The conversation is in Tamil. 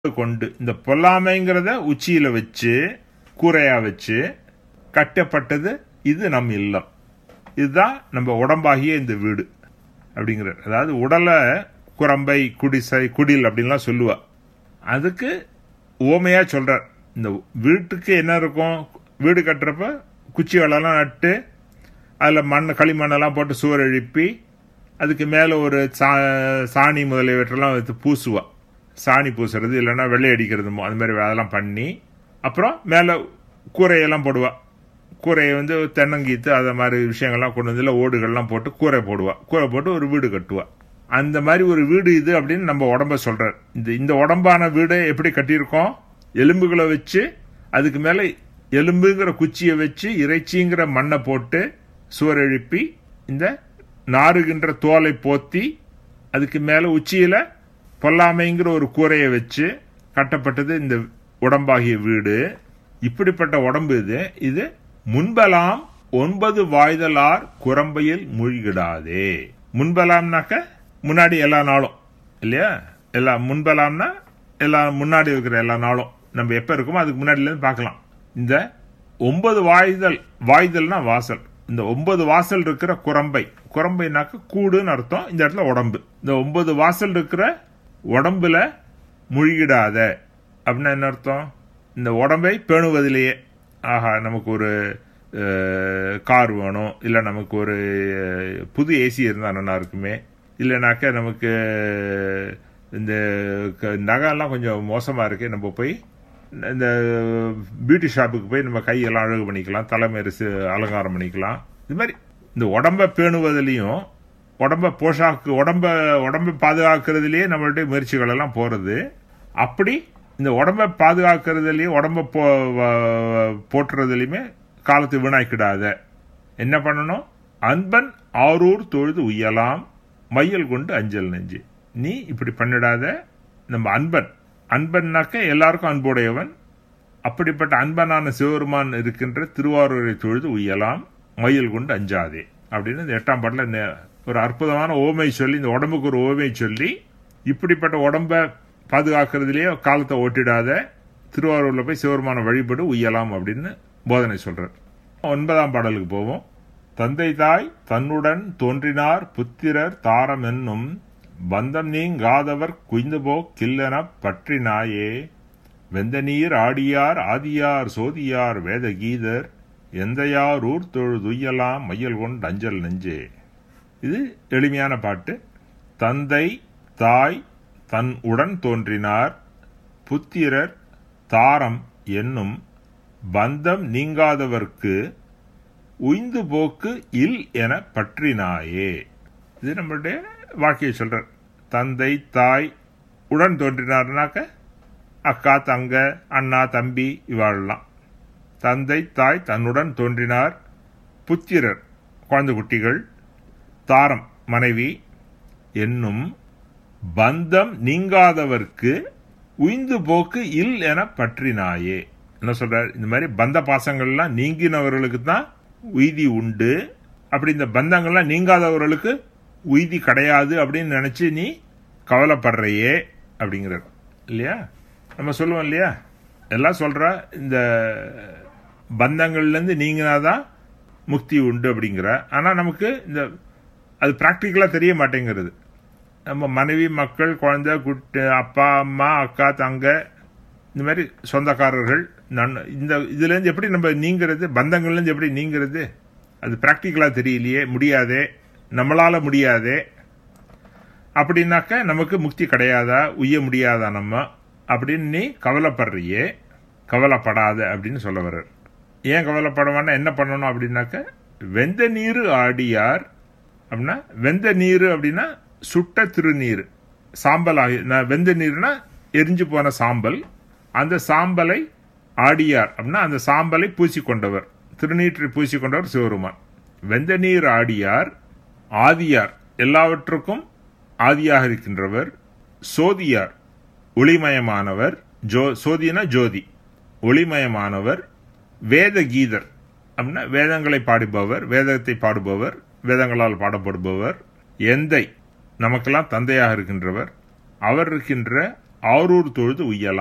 கொண்டு இந்த பொல்லாமைங்கிறத உச்சியில வச்சு கூரையா வச்சு கட்டப்பட்டது இது நம் இல்லம் இதுதான் நம்ம உடம்பாகிய இந்த வீடு அப்படிங்கிற அதாவது உடலை குரம்பை குடிசை குடில் அப்படின்லாம் சொல்லுவா அதுக்கு ஓமையா சொல்றார் இந்த வீட்டுக்கு என்ன இருக்கும் வீடு கட்டுறப்ப குச்சி வலைலாம் நட்டு அதில் மண் களிமண்ணெல்லாம் போட்டு சுவர் எழுப்பி அதுக்கு மேலே ஒரு சா சாணி முதலியவற்றெல்லாம் வைத்து பூசுவா சாணி பூசுறது இல்லைன்னா வெள்ளை அடிக்கிறது அந்த மாதிரி அதெல்லாம் பண்ணி அப்புறம் மேலே கூரையெல்லாம் போடுவா கூரையை வந்து தென்னங்கீத்து அதை மாதிரி விஷயங்கள்லாம் கொண்டு வந்து ஓடுகள்லாம் போட்டு கூரை போடுவா கூரை போட்டு ஒரு வீடு கட்டுவா அந்த மாதிரி ஒரு வீடு இது அப்படின்னு நம்ம உடம்ப சொல்றார் இந்த இந்த உடம்பான வீடை எப்படி கட்டியிருக்கோம் எலும்புகளை வச்சு அதுக்கு மேலே எலும்புங்கிற குச்சியை வச்சு இறைச்சிங்கிற மண்ணை போட்டு சுவர் எழுப்பி இந்த நாறுகின்ற தோலை போத்தி அதுக்கு மேலே உச்சியில பொல்லாமைங்கிற ஒரு கூரையை வச்சு கட்டப்பட்டது இந்த உடம்பாகிய வீடு இப்படிப்பட்ட உடம்பு இது இது முன்பலாம் ஒன்பது வாய்தலார் குரம்பையில் மூழ்கிடாதே முன்பலாம்னாக்க முன்னாடி எல்லா நாளும் இல்லையா எல்லா முன்பலாம்னா எல்லா முன்னாடி இருக்கிற எல்லா நாளும் நம்ம எப்ப இருக்குமோ அதுக்கு முன்னாடிலேருந்து பார்க்கலாம் இந்த ஒன்பது வாய்தல் வாய்தல்னா வாசல் இந்த ஒன்பது வாசல் இருக்கிற குரம்பை குரம்பைனாக்க கூடுன்னு அர்த்தம் இந்த இடத்துல உடம்பு இந்த ஒன்பது வாசல் இருக்கிற உடம்புல முழுகிடாத அப்படின்னா என்ன அர்த்தம் இந்த உடம்பை பேணுவதிலேயே ஆஹா நமக்கு ஒரு கார் வேணும் இல்லை நமக்கு ஒரு புது ஏசி இருந்தால் நல்லா இருக்குமே இல்லைனாக்க நமக்கு இந்த நகைலாம் கொஞ்சம் மோசமாக இருக்கு நம்ம போய் இந்த பியூட்டி ஷாப்புக்கு போய் நம்ம கையெல்லாம் அழகு பண்ணிக்கலாம் தலைமைரிசு அலங்காரம் பண்ணிக்கலாம் இது மாதிரி இந்த உடம்பை பேணுவதிலையும் உடம்ப போஷாக்கு உடம்ப உடம்பை பாதுகாக்கிறதுலயே நம்மளுடைய முயற்சிகள் எல்லாம் போறது அப்படி இந்த உடம்பை பாதுகாக்கிறதுலயும் உடம்ப போ போட்டுறதுலயுமே காலத்து வீணாக்கிடாத என்ன பண்ணணும் அன்பன் ஆரூர் தொழுது உய்யலாம் மையல் கொண்டு அஞ்சல் நெஞ்சு நீ இப்படி பண்ணிடாத நம்ம அன்பன் அன்பன்னாக்க எல்லாருக்கும் அன்புடையவன் அப்படிப்பட்ட அன்பனான சிவபெருமான் இருக்கின்ற திருவாரூரை தொழுது உய்யலாம் மயில் கொண்டு அஞ்சாதே அப்படின்னு இந்த எட்டாம் பாட்டில் ஒரு அற்புதமான ஓமை சொல்லி இந்த உடம்புக்கு ஒரு ஓமை சொல்லி இப்படிப்பட்ட உடம்ப பாதுகாக்கிறதுலேயே காலத்தை ஓட்டிடாத திருவாரூர்ல போய் சிவபெருமான வழிபடு உய்யலாம் அப்படின்னு போதனை சொல்றார் ஒன்பதாம் பாடலுக்கு போவோம் தந்தை தாய் தன்னுடன் தோன்றினார் புத்திரர் தாரம் என்னும் பந்தம் நீங்காதவர் குய்ந்துபோ கில்லென பற்றினாயே வெந்த நீர் ஆடியார் ஆதியார் சோதியார் வேத கீதர் எந்தையார் ஊர் தொழுதுயலாம் மையல் கொண்டு அஞ்சல் நெஞ்சே இது எளிமையான பாட்டு தந்தை தாய் தன் உடன் தோன்றினார் புத்திரர் தாரம் என்னும் பந்தம் நீங்காதவர்க்கு உய்ந்து போக்கு இல் என பற்றினாயே இது நம்மளுடைய வாழ்க்கையை சொல்றார் தந்தை தாய் உடன் தோன்றினார்னாக்க அக்கா தங்க அண்ணா தம்பி இவாழலாம் தந்தை தாய் தன்னுடன் தோன்றினார் புத்திரர் குழந்தை குட்டிகள் தாரம் மனைவி என்னும் பந்தம் நீங்காதவர்க்கு உய்ந்து போக்கு இல் என பற்றினாயே என்ன சொல்றார் இந்த மாதிரி பந்த பாசங்கள்லாம் நீங்கினவர்களுக்கு தான் உய்தி உண்டு அப்படி இந்த பந்தங்கள்லாம் நீங்காதவர்களுக்கு உய்தி கிடையாது அப்படின்னு நினைச்சு நீ கவலைப்படுறையே அப்படிங்கிறார் இல்லையா நம்ம சொல்லுவோம் இல்லையா எல்லாம் சொல்ற இந்த பந்தங்கள்லேருந்து நீங்கினாதான் முக்தி உண்டு அப்படிங்கிற ஆனால் நமக்கு இந்த அது ப்ராக்டிக்கலாக தெரிய மாட்டேங்கிறது நம்ம மனைவி மக்கள் குழந்தை குட்டு அப்பா அம்மா அக்கா தங்க இந்த மாதிரி சொந்தக்காரர்கள் நன் இந்த இதுலேருந்து எப்படி நம்ம நீங்கிறது பந்தங்கள்லேருந்து எப்படி நீங்கிறது அது ப்ராக்டிக்கலாக தெரியலையே முடியாதே நம்மளால முடியாதே அப்படின்னாக்க நமக்கு முக்தி கிடையாதா உய்ய முடியாதா நம்ம அப்படின்னு நீ கவலைப்படுறியே கவலைப்படாத அப்படின்னு சொல்ல வர்றார் ஏன் கவலைப்படவானா என்ன பண்ணணும் அப்படின்னாக்க வெந்த நீர் ஆடியார் அப்படின்னா வெந்த நீர் அப்படின்னா சுட்ட திருநீர் சாம்பல் ஆகி வெந்த நீர்னா எரிஞ்சு போன சாம்பல் அந்த சாம்பலை ஆடியார் அப்படின்னா அந்த சாம்பலை பூசிக்கொண்டவர் திருநீற்றை பூசிக்கொண்டவர் சிவருமான் வெந்த நீர் ஆடியார் ஆதியார் எல்லாவற்றுக்கும் ஆதியாக இருக்கின்றவர் சோதியார் ஒளிமயமானவர் ஜோ சோதினா ஜோதி ஒளிமயமானவர் வேத கீதர் அப்படின்னா வேதங்களை பாடுபவர் வேதத்தை பாடுபவர் வேதங்களால் பாடப்படுபவர் எந்தை நமக்கெல்லாம் தந்தையாக இருக்கின்றவர் அவர் இருக்கின்ற ஆரூர் தொழுது உய்யலாம்